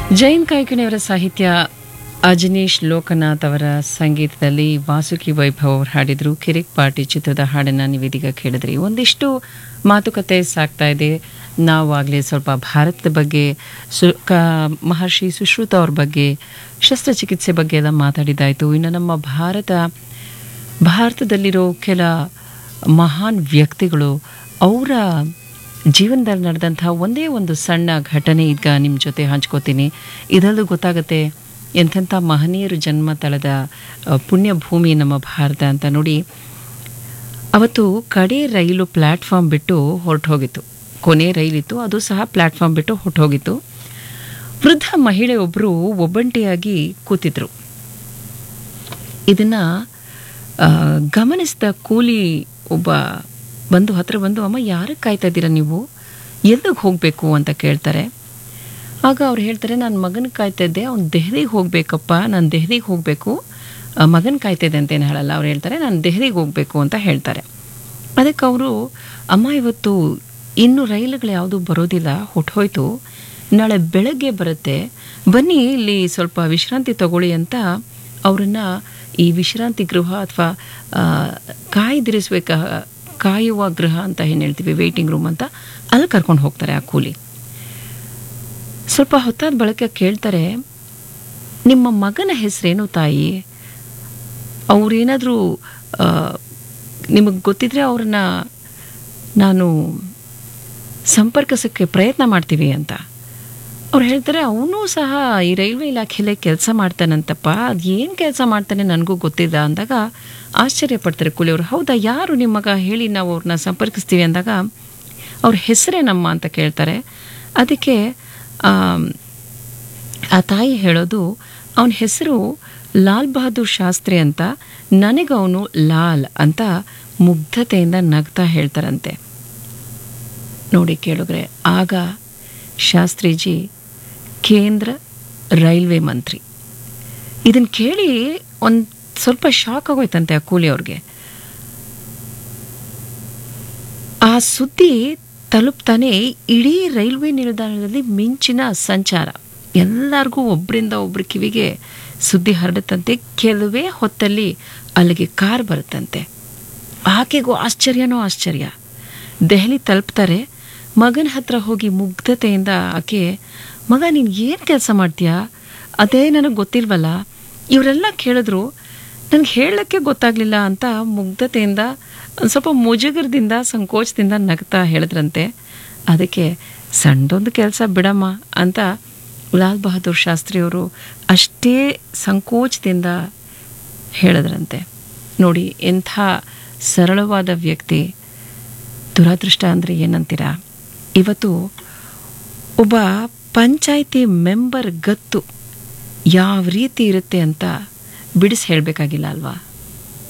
ಜೈನ್ ಕಾಯ್ಕಿಣಿಯವರ ಸಾಹಿತ್ಯ ಅಜನೀಶ್ ಲೋಕನಾಥ್ ಅವರ ಸಂಗೀತದಲ್ಲಿ ವಾಸುಕಿ ವೈಭವ್ ಅವರು ಹಾಡಿದ್ರು ಕಿರಿಕ್ ಪಾರ್ಟಿ ಚಿತ್ರದ ಹಾಡನ್ನು ನೀವೀದೀಗ ಕೇಳಿದ್ರಿ ಒಂದಿಷ್ಟು ಮಾತುಕತೆ ಸಾಗ್ತಾ ಇದೆ ನಾವು ಆಗಲೇ ಸ್ವಲ್ಪ ಭಾರತದ ಬಗ್ಗೆ ಸು ಕ ಮಹರ್ಷಿ ಸುಶ್ರುತ ಅವ್ರ ಬಗ್ಗೆ ಶಸ್ತ್ರಚಿಕಿತ್ಸೆ ಬಗ್ಗೆ ಎಲ್ಲ ಮಾತಾಡಿದ್ದಾಯಿತು ಇನ್ನು ನಮ್ಮ ಭಾರತ ಭಾರತದಲ್ಲಿರೋ ಕೆಲ ಮಹಾನ್ ವ್ಯಕ್ತಿಗಳು ಅವರ ಜೀವನದಲ್ಲಿ ನಡೆದಂಥ ಒಂದೇ ಒಂದು ಸಣ್ಣ ಘಟನೆ ಈಗ ನಿಮ್ಮ ಜೊತೆ ಹಂಚ್ಕೋತೀನಿ ಇದರಲ್ಲೂ ಗೊತ್ತಾಗುತ್ತೆ ಎಂಥೆಂಥ ಮಹನೀಯರು ಜನ್ಮ ತಳೆದ ಅ, ಪುಣ್ಯ ಭೂಮಿ ನಮ್ಮ ಭಾರತ ಅಂತ ನೋಡಿ ಅವತ್ತು ಕಡೆ ರೈಲು ಪ್ಲ್ಯಾಟ್ಫಾರ್ಮ್ ಬಿಟ್ಟು ಹೊರಟು ಹೋಗಿತ್ತು ಕೊನೆ ರೈಲಿತ್ತು ಅದು ಸಹ ಪ್ಲ್ಯಾಟ್ಫಾರ್ಮ್ ಬಿಟ್ಟು ಹೊರಟು ಹೋಗಿತ್ತು ವೃದ್ಧ ಮಹಿಳೆಯೊಬ್ಬರು ಒಬ್ಬಂಟಿಯಾಗಿ ಕೂತಿದ್ರು ಇದನ್ನು ಗಮನಿಸಿದ ಕೂಲಿ ಒಬ್ಬ ಬಂದು ಹತ್ರ ಬಂದು ಅಮ್ಮ ಯಾರಕ್ಕೆ ಕಾಯ್ತಾ ಇದ್ದೀರಾ ನೀವು ಎಲ್ಲಿಗೆ ಹೋಗಬೇಕು ಅಂತ ಕೇಳ್ತಾರೆ ಆಗ ಅವ್ರು ಹೇಳ್ತಾರೆ ನಾನು ಮಗನ ಕಾಯ್ತಾ ಇದ್ದೆ ಅವ್ನು ದೆಹಲಿಗೆ ಹೋಗಬೇಕಪ್ಪ ನಾನು ದೆಹಲಿಗೆ ಹೋಗಬೇಕು ಮಗನ ಕಾಯ್ತಾ ಇದ್ದೆ ಅಂತೇನು ಹೇಳಲ್ಲ ಅವ್ರು ಹೇಳ್ತಾರೆ ನಾನು ದೆಹಲಿಗೆ ಹೋಗಬೇಕು ಅಂತ ಹೇಳ್ತಾರೆ ಅದಕ್ಕೆ ಅವರು ಅಮ್ಮ ಇವತ್ತು ಇನ್ನು ರೈಲುಗಳು ಯಾವುದೂ ಬರೋದಿಲ್ಲ ಹೊಟ್ಟೋಯ್ತು ನಾಳೆ ಬೆಳಗ್ಗೆ ಬರುತ್ತೆ ಬನ್ನಿ ಇಲ್ಲಿ ಸ್ವಲ್ಪ ವಿಶ್ರಾಂತಿ ತಗೊಳ್ಳಿ ಅಂತ ಅವರನ್ನು ಈ ವಿಶ್ರಾಂತಿ ಗೃಹ ಅಥವಾ ಕಾಯ್ದಿರಿಸುವ ಕಾಯುವ ಗೃಹ ಅಂತ ಏನು ಹೇಳ್ತೀವಿ ವೇಟಿಂಗ್ ರೂಮ್ ಅಂತ ಅಲ್ಲಿ ಕರ್ಕೊಂಡು ಹೋಗ್ತಾರೆ ಆ ಕೂಲಿ ಸ್ವಲ್ಪ ಹೊತ್ತಾದ ಬಳಿಕ ಕೇಳ್ತಾರೆ ನಿಮ್ಮ ಮಗನ ಹೆಸರೇನು ತಾಯಿ ಅವರೇನಾದರೂ ನಿಮಗೆ ಗೊತ್ತಿದ್ರೆ ಅವ್ರನ್ನ ನಾನು ಸಂಪರ್ಕಿಸೋಕ್ಕೆ ಪ್ರಯತ್ನ ಮಾಡ್ತೀವಿ ಅಂತ ಅವ್ರು ಹೇಳ್ತಾರೆ ಅವನು ಸಹ ಈ ರೈಲ್ವೆ ಇಲಾಖೆಯಲ್ಲೇ ಕೆಲಸ ಮಾಡ್ತಾನಂತಪ್ಪ ಅದು ಏನು ಕೆಲಸ ಮಾಡ್ತಾನೆ ನನಗೂ ಗೊತ್ತಿಲ್ಲ ಅಂದಾಗ ಆಶ್ಚರ್ಯ ಪಡ್ತಾರೆ ಕೂಲಿಯವರು ಹೌದಾ ಯಾರು ನಿಮ್ಮ ಮಗ ಹೇಳಿ ನಾವು ಅವ್ರನ್ನ ಸಂಪರ್ಕಿಸ್ತೀವಿ ಅಂದಾಗ ಅವ್ರ ಹೆಸರೇನಮ್ಮ ಅಂತ ಕೇಳ್ತಾರೆ ಅದಕ್ಕೆ ಆಮ್, ಆ ತಾಯಿ ಹೇಳೋದು ಅವನ ಹೆಸರು ಲಾಲ್ ಬಹದ್ದೂರ್ ಶಾಸ್ತ್ರಿ ಅಂತ ನನಗವನು ಲಾಲ್ ಅಂತ ಮುಗ್ಧತೆಯಿಂದ ನಗ್ತಾ ಹೇಳ್ತಾರಂತೆ ನೋಡಿ ಕೇಳಿದ್ರೆ ಆಗ ಶಾಸ್ತ್ರೀಜಿ ಕೇಂದ್ರ ರೈಲ್ವೆ ಮಂತ್ರಿ ಇದನ್ನು ಕೇಳಿ ಒಂದು ಸ್ವಲ್ಪ ಶಾಕ್ ಆಗೋಯ್ತಂತೆ ಆ ಕೂಲಿಯವ್ರಿಗೆ ಆ ಸುದ್ದಿ ತಲುಪ್ತಾನೆ ಇಡೀ ರೈಲ್ವೆ ನಿಲ್ದಾಣದಲ್ಲಿ ಮಿಂಚಿನ ಸಂಚಾರ ಎಲ್ಲರಿಗೂ ಒಬ್ಬರಿಂದ ಒಬ್ಬರ ಕಿವಿಗೆ ಸುದ್ದಿ ಹರಡುತ್ತಂತೆ ಕೆಲವೇ ಹೊತ್ತಲ್ಲಿ ಅಲ್ಲಿಗೆ ಕಾರ್ ಬರುತ್ತಂತೆ ಆಕೆಗೂ ಆಶ್ಚರ್ಯನೋ ಆಶ್ಚರ್ಯ ದೆಹಲಿ ತಲುಪ್ತಾರೆ ಮಗನ ಹತ್ರ ಹೋಗಿ ಮುಗ್ಧತೆಯಿಂದ ಆಕೆ ಮಗ ನೀನು ಏನು ಕೆಲಸ ಮಾಡ್ತೀಯಾ ಅದೇ ನನಗೆ ಗೊತ್ತಿಲ್ವಲ್ಲ ಇವರೆಲ್ಲ ಕೇಳಿದ್ರು ನನಗೆ ಹೇಳಕ್ಕೆ ಗೊತ್ತಾಗಲಿಲ್ಲ ಅಂತ ಮುಗ್ಧತೆಯಿಂದ ಒಂದ್ ಸ್ವಲ್ಪ ಮುಜುಗರದಿಂದ ಸಂಕೋಚದಿಂದ ನಗ್ತಾ ಹೇಳಿದ್ರಂತೆ ಅದಕ್ಕೆ ಸಣ್ಣದೊಂದು ಕೆಲಸ ಬಿಡಮ್ಮ ಅಂತ ಲಾಲ್ ಬಹದ್ದೂರ್ ಶಾಸ್ತ್ರಿಯವರು ಅಷ್ಟೇ ಸಂಕೋಚದಿಂದ ಹೇಳಿದ್ರಂತೆ ನೋಡಿ ಎಂಥ ಸರಳವಾದ ವ್ಯಕ್ತಿ ದುರಾದೃಷ್ಟ ಅಂದರೆ ಏನಂತೀರಾ ಇವತ್ತು ಒಬ್ಬ ಪಂಚಾಯಿತಿ ಮೆಂಬರ್ ಗತ್ತು ಯಾವ ರೀತಿ ಇರುತ್ತೆ ಅಂತ ಬಿಡಿಸಿ ಹೇಳಬೇಕಾಗಿಲ್ಲ ಅಲ್ವಾ